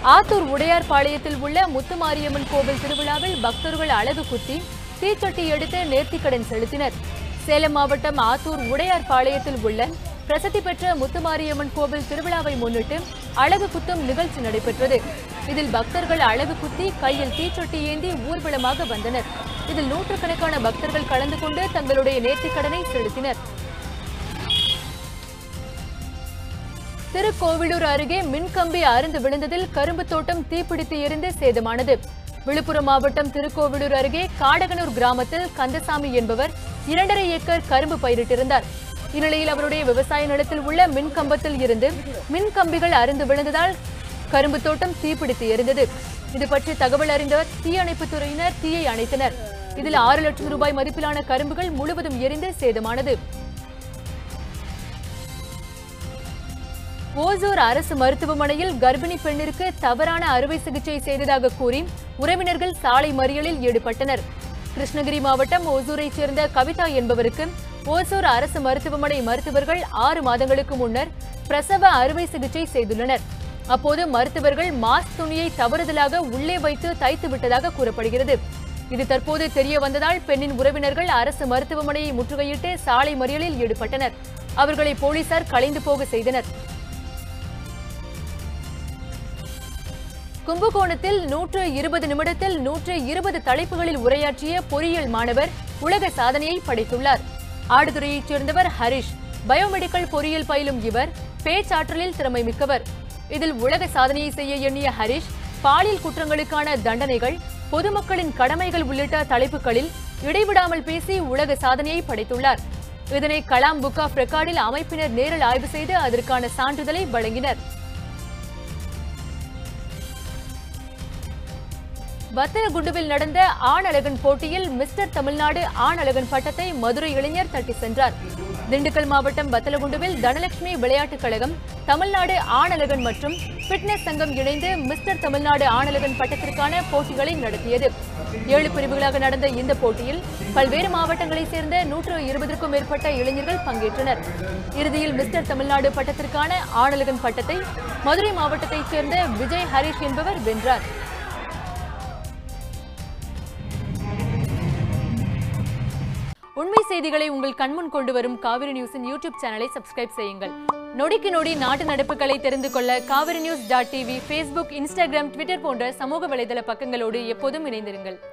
ஆத்தூர் உடையார்பாளையத்தில் உள்ள முத்துமாரியம்மன் கோவில் திருவிழாவில் பக்தர்கள் அழகு குத்தி தீச்சட்டி எடுத்து நேர்த்திக்கடன் செலுத்தினர் சேலம் மாவட்டம் ஆத்தூர் உடையார்பாளையத்தில் உள்ள பிரசித்தி பெற்ற முத்துமாரியம்மன் கோவில் திருவிழாவை முன்னிட்டு அழகு குத்தும் நிகழ்ச்சி நடைபெற்றது இதில் பக்தர்கள் அழகு குத்தி கையில் தீச்சட்டி ஏந்தி ஊர்வலமாக வந்தனர் இதில் நூற்றுக்கணக்கான பக்தர்கள் கலந்து கொண்டு தங்களுடைய நேர்த்திக்கடனை செலுத்தினர் திருக்கோவிலூர் அருகே மின்கம்பி அறுந்து விழுந்ததில் கரும்பு தோட்டம் தீப்பிடித்து எரிந்து சேதமானது விழுப்புரம் மாவட்டம் திருக்கோவிலூர் அருகே காடகனூர் கிராமத்தில் கந்தசாமி என்பவர் இரண்டரை ஏக்கர் கரும்பு பயிரிட்டிருந்தார் இந்நிலையில் அவருடைய விவசாய நிலத்தில் உள்ள மின்கம்பத்தில் இருந்து மின்கம்பிகள் அறுந்து விழுந்ததால் கரும்பு தோட்டம் தீப்பிடித்து எரிந்தது இது பற்றி தகவல் அறிந்தவர் தீயணைப்புத் துறையினர் தீயை அணைத்தனர் இதில் ஆறு லட்சம் ரூபாய் மதிப்பிலான கரும்புகள் முழுவதும் எரிந்து சேதமானது ஓசூர் அரசு மருத்துவமனையில் கர்ப்பிணி பெண்ணிற்கு தவறான அறுவை சிகிச்சை செய்ததாக கூறி உறவினர்கள் சாலை மறியலில் ஈடுபட்டனர் கிருஷ்ணகிரி மாவட்டம் ஓசூரைச் சேர்ந்த கவிதா என்பவருக்கு ஓசூர் அரசு மருத்துவமனை மருத்துவர்கள் ஆறு மாதங்களுக்கு முன்னர் பிரசவ அறுவை சிகிச்சை செய்துள்ளனர் அப்போது மருத்துவர்கள் மாஸ்க் துணியை தவறுதலாக உள்ளே வைத்து தைத்து விட்டதாக கூறப்படுகிறது இது தற்போது தெரிய வந்ததால் பெண்ணின் உறவினர்கள் அரசு மருத்துவமனையை முற்றுகையிட்டு சாலை மறியலில் ஈடுபட்டனர் அவர்களை போலீசார் கலைந்து போக செய்தனர் கும்பகோணத்தில் நூற்று இருபது நிமிடத்தில் நூற்று இருபது தலைப்புகளில் உரையாற்றிய பொறியியல் மாணவர் உலக சாதனையை படைத்துள்ளார் ஆடுதுறையைச் சேர்ந்தவர் ஹரிஷ் பயோமெடிக்கல் பொறியியல் பயிலும் இவர் பேச்சாற்றலில் திறமை மிக்கவர் இதில் உலக சாதனையை செய்ய எண்ணிய ஹரிஷ் பாலியல் குற்றங்களுக்கான தண்டனைகள் பொதுமக்களின் கடமைகள் உள்ளிட்ட தலைப்புகளில் இடைவிடாமல் பேசி உலக சாதனையை படைத்துள்ளார் இதனை கலாம் புக் ஆஃப் ரெக்கார்டில் அமைப்பினர் நேரில் ஆய்வு செய்து அதற்கான சான்றிதழை வழங்கினர் வத்தலகுண்டுவில் நடந்த ஆண் அழகன் போட்டியில் மிஸ்டர் தமிழ்நாடு ஆண் அழகன் பட்டத்தை மதுரை இளைஞர் தட்டி சென்றார் திண்டுக்கல் மாவட்டம் வத்தலகுண்டுவில் தனலட்சுமி விளையாட்டுக் கழகம் தமிழ்நாடு ஆணழகன் மற்றும் ஃபிட்னஸ் சங்கம் இணைந்து மிஸ்டர் தமிழ்நாடு ஆணழகன் பட்டத்திற்கான போட்டிகளை நடத்தியது ஏழு பிரிவுகளாக நடந்த இந்த போட்டியில் பல்வேறு மாவட்டங்களைச் சேர்ந்த நூற்று இருபதற்கும் மேற்பட்ட இளைஞர்கள் பங்கேற்றனர் இறுதியில் மிஸ்டர் தமிழ்நாடு பட்டத்திற்கான ஆணழகன் பட்டத்தை மதுரை மாவட்டத்தைச் சேர்ந்த விஜய் ஹரிஷ் என்பவர் வென்றார் உண்மை செய்திகளை உங்கள் கண்முன் கொண்டு வரும் காவிரி நியூஸின் யூடியூப் சேனலை சப்ஸ்கிரைப் செய்யுங்கள் நொடிக்கு நொடி நாட்டு நடப்புகளை தெரிந்து கொள்ள Kaveri news dot TV Facebook Instagram Twitter போன்ற சமூக வலைதள பக்கங்களோடு எப்போதும் இணைந்திருங்கள்